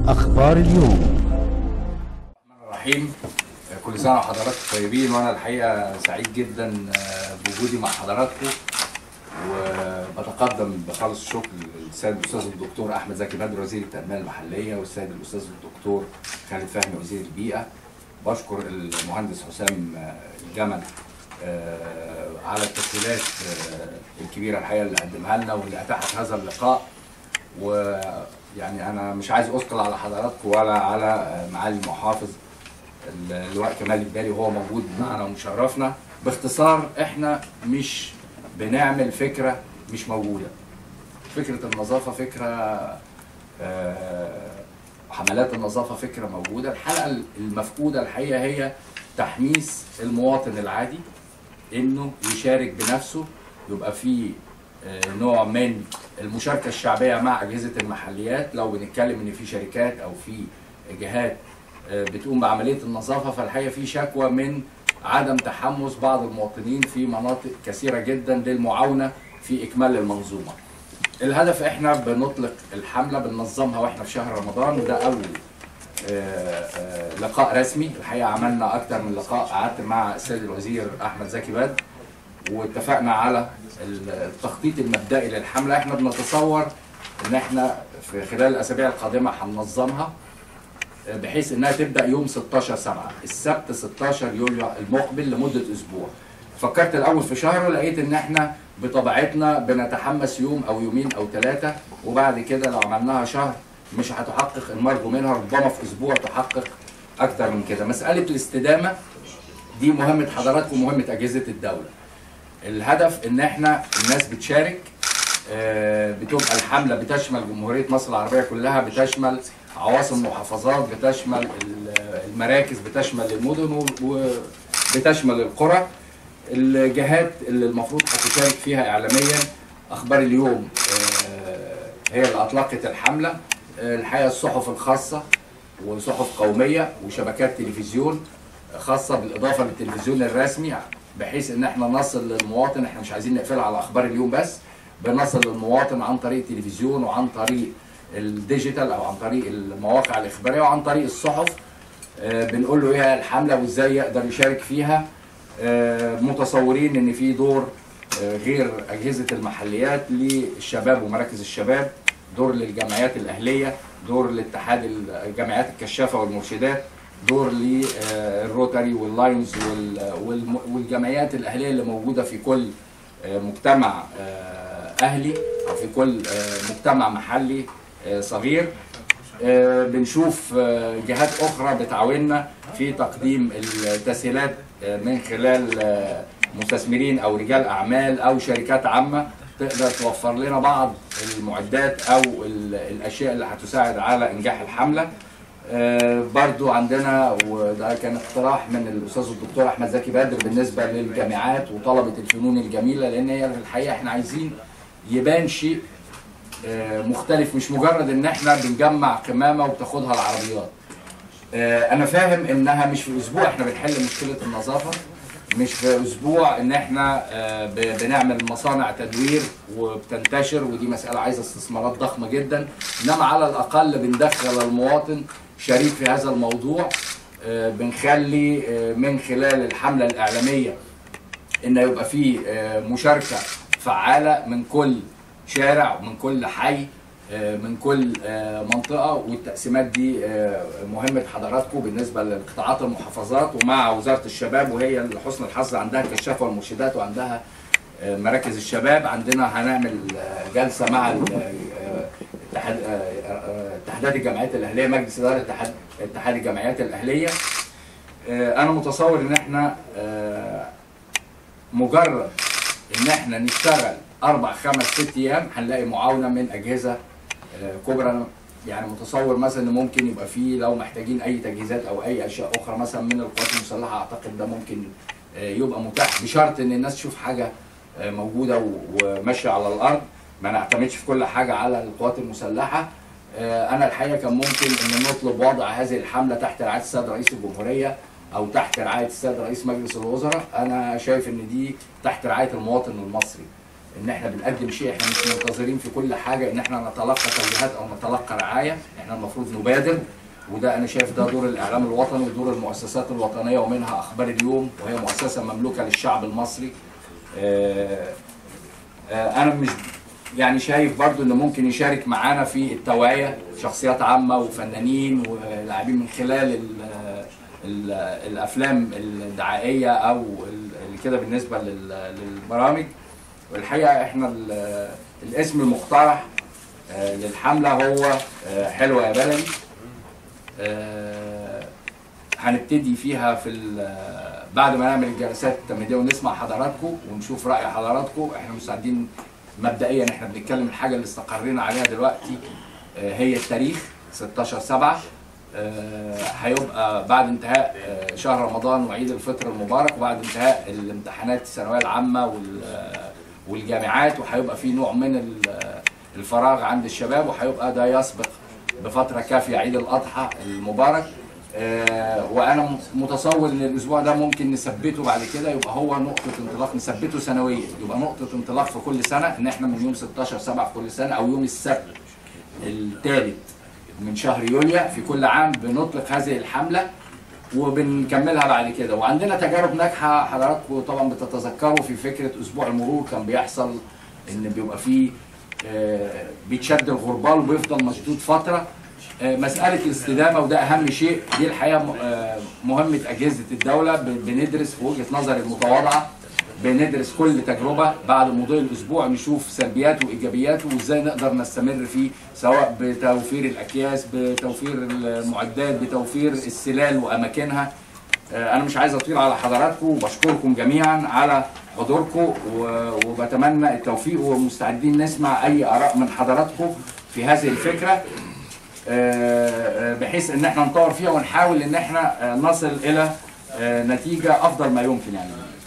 أخبار اليوم الرحمن الرحيم كل سنه وحضراتكم طيبين وانا الحقيقه سعيد جدا بوجودي مع حضراتكم وبتقدم بخالص الشكر للسيد الاستاذ الدكتور احمد زكي بدر وزير التنميه المحليه والسيد الاستاذ الدكتور خالد فهمي وزير البيئه بشكر المهندس حسام الجمل آه، على التسهيلات آه، الكبيره الحقيقه اللي قدمها لنا واللي اتاحت هذا اللقاء ويعني انا مش عايز اثقل على حضراتكم ولا على آه، معالي المحافظ اللواء كمال الجبالي وهو موجود معنا ومشرفنا باختصار احنا مش بنعمل فكره مش موجوده فكره النظافه فكره آه، حملات النظافه فكره موجوده الحلقه المفقوده الحقيقه هي تحميس المواطن العادي انه يشارك بنفسه يبقى في آه، نوع من المشاركه الشعبيه مع اجهزه المحليات لو بنتكلم ان في شركات او في جهات آه، بتقوم بعمليه النظافه فالحقيقه في شكوى من عدم تحمس بعض المواطنين في مناطق كثيره جدا للمعاونه في اكمال المنظومه. الهدف احنا بنطلق الحمله بننظمها واحنا في شهر رمضان ده اول آه، آه، لقاء رسمي الحقيقه عملنا اكتر من لقاء قعدت مع السيد الوزير احمد زكي بدر واتفقنا على التخطيط المبدئي للحمله احنا بنتصور ان احنا في خلال الاسابيع القادمه هننظمها بحيث انها تبدا يوم 16 7 السبت 16 يوليو المقبل لمده اسبوع فكرت الاول في شهر ولقيت ان احنا بطبيعتنا بنتحمس يوم او يومين او ثلاثه وبعد كده لو عملناها شهر مش هتحقق المرجو منها ربما في اسبوع تحقق اكتر من كده مساله الاستدامه دي مهمه حضراتكم ومهمه اجهزه الدوله الهدف ان احنا الناس بتشارك آه، بتبقى الحمله بتشمل جمهوريه مصر العربيه كلها بتشمل عواصم محافظات بتشمل ال- المراكز بتشمل المدن وبتشمل القرى الجهات اللي المفروض هتشارك فيها اعلاميا اخبار اليوم آه، هي اللي اطلقت الحمله آه، الحقيقه الصحف الخاصه وصحف قوميه وشبكات تلفزيون خاصه بالاضافه للتلفزيون الرسمي بحيث ان احنا نصل للمواطن احنا مش عايزين نقفلها على اخبار اليوم بس بنصل للمواطن عن طريق التلفزيون وعن طريق الديجيتال او عن طريق المواقع الاخباريه وعن طريق الصحف آه، بنقول له ايه هي الحمله وازاي يقدر يشارك فيها آه، متصورين ان في دور آه، غير اجهزه المحليات للشباب ومراكز الشباب دور للجمعيات الاهليه دور لاتحاد الجمعيات الكشافه والمرشدات دور للروتاري واللاينز وال- والم- والجمعيات الاهليه اللي موجوده في كل آه، مجتمع آه، اهلي او في كل آه، مجتمع محلي آه، صغير آه، بنشوف آه، جهات اخرى بتعاوننا في تقديم التسهيلات آه، من خلال آه، مستثمرين او رجال اعمال او شركات عامه تقدر توفر لنا بعض المعدات او ال- الاشياء اللي هتساعد على انجاح الحمله آه، برضو عندنا وده كان اقتراح من الاستاذ الدكتور احمد زكي بدر بالنسبه للجامعات وطلبه الفنون الجميله لان هي الحقيقه احنا عايزين يبان شيء آه، مختلف مش مجرد ان احنا بنجمع قمامه وبتاخدها العربيات آه، انا فاهم انها مش في اسبوع احنا بنحل مشكله النظافه مش في اسبوع ان احنا آه، ب- بنعمل مصانع تدوير وبتنتشر ودي مساله عايزه استثمارات ضخمه جدا انما على الاقل بندخل المواطن شريك في هذا الموضوع آه، بنخلي آه، من خلال الحمله الاعلاميه ان يبقى في آه، مشاركه فعاله من كل شارع ومن كل حي آه، من كل آه، منطقه والتقسيمات دي آه، مهمه حضراتكم بالنسبه لقطاعات المحافظات ومع وزاره الشباب وهي لحسن الحظ عندها الكشافه والمرشدات وعندها آه، مراكز الشباب عندنا هنعمل آه، جلسه مع ال- آه، اتحاد آه، آه، اتحادات الجمعيات الاهليه مجلس اداره اتحاد اتحاد الجمعيات الاهليه آه، انا متصور ان احنا آه، مجرد ان احنا نشتغل اربع خمس ست ايام هنلاقي معاونه من اجهزه آه، كبرى أنا يعني متصور مثلا ان ممكن يبقى فيه لو محتاجين اي تجهيزات او اي اشياء اخرى مثلا من القوات المسلحه اعتقد ده ممكن آه، يبقى متاح بشرط ان الناس تشوف حاجه آه، موجوده و- وماشيه على الارض ما نعتمدش في كل حاجه على القوات المسلحه آه، انا الحقيقه كان ممكن ان نطلب وضع هذه الحمله تحت رعايه السيد رئيس الجمهوريه او تحت رعايه السيد رئيس مجلس الوزراء انا شايف ان دي تحت رعايه المواطن المصري ان احنا بنقدم شيء احنا مش منتظرين في كل حاجه ان احنا نتلقى توجيهات او نتلقى رعايه احنا المفروض نبادر وده انا شايف ده دور الاعلام الوطني ودور المؤسسات الوطنيه ومنها اخبار اليوم وهي مؤسسه مملوكه للشعب المصري آه، آه، انا مش يعني شايف برضو انه ممكن يشارك معانا في التوعيه شخصيات عامه وفنانين ولاعبين من خلال ال ال الافلام الدعائيه او ال- اللي كده بالنسبه لل- للبرامج والحقيقه احنا ال- الاسم المقترح آه، للحمله هو آه، حلوه يا بلدي آه، هنبتدي فيها في ال- بعد ما نعمل الجلسات التمهيديه ونسمع حضراتكم ونشوف راي حضراتكم احنا مستعدين مبدئيا احنا بنتكلم الحاجه اللي استقرينا عليها دلوقتي آه، هي التاريخ 16 7 هيبقى بعد انتهاء آه، شهر رمضان وعيد الفطر المبارك وبعد انتهاء الامتحانات الثانويه العامه وال- آه، والجامعات وهيبقى في نوع من ال- الفراغ عند الشباب وهيبقى ده يسبق بفتره كافيه عيد الاضحى المبارك آه، وانا متصور ان الاسبوع ده ممكن نثبته بعد كده يبقى هو نقطه انطلاق نثبته سنويا يبقى نقطه انطلاق في كل سنه ان احنا من يوم 16 7 في كل سنه او يوم السبت الثالث من شهر يوليو في كل عام بنطلق هذه الحمله وبنكملها بعد كده وعندنا تجارب ناجحه حضراتكم طبعا بتتذكروا في فكره اسبوع المرور كان بيحصل ان بيبقى فيه آه، بيتشد الغربال وبيفضل مشدود فتره آه، مساله الاستدامه وده اهم شيء دي الحقيقه م- آه، مهمه اجهزه الدوله ب- بندرس في وجهه نظري المتواضعه بندرس كل تجربه بعد مضي الاسبوع نشوف سلبياته وايجابياته وازاي نقدر نستمر فيه سواء بتوفير الاكياس بتوفير المعدات بتوفير السلال واماكنها آه، انا مش عايز اطيل على حضراتكم وبشكركم جميعا على حضوركم و- وبتمنى التوفيق ومستعدين نسمع اي اراء من حضراتكم في هذه الفكره آه، آه، بحيث ان احنا نطور فيها ونحاول ان احنا آه، نصل الى آه، نتيجه افضل ما يمكن يعني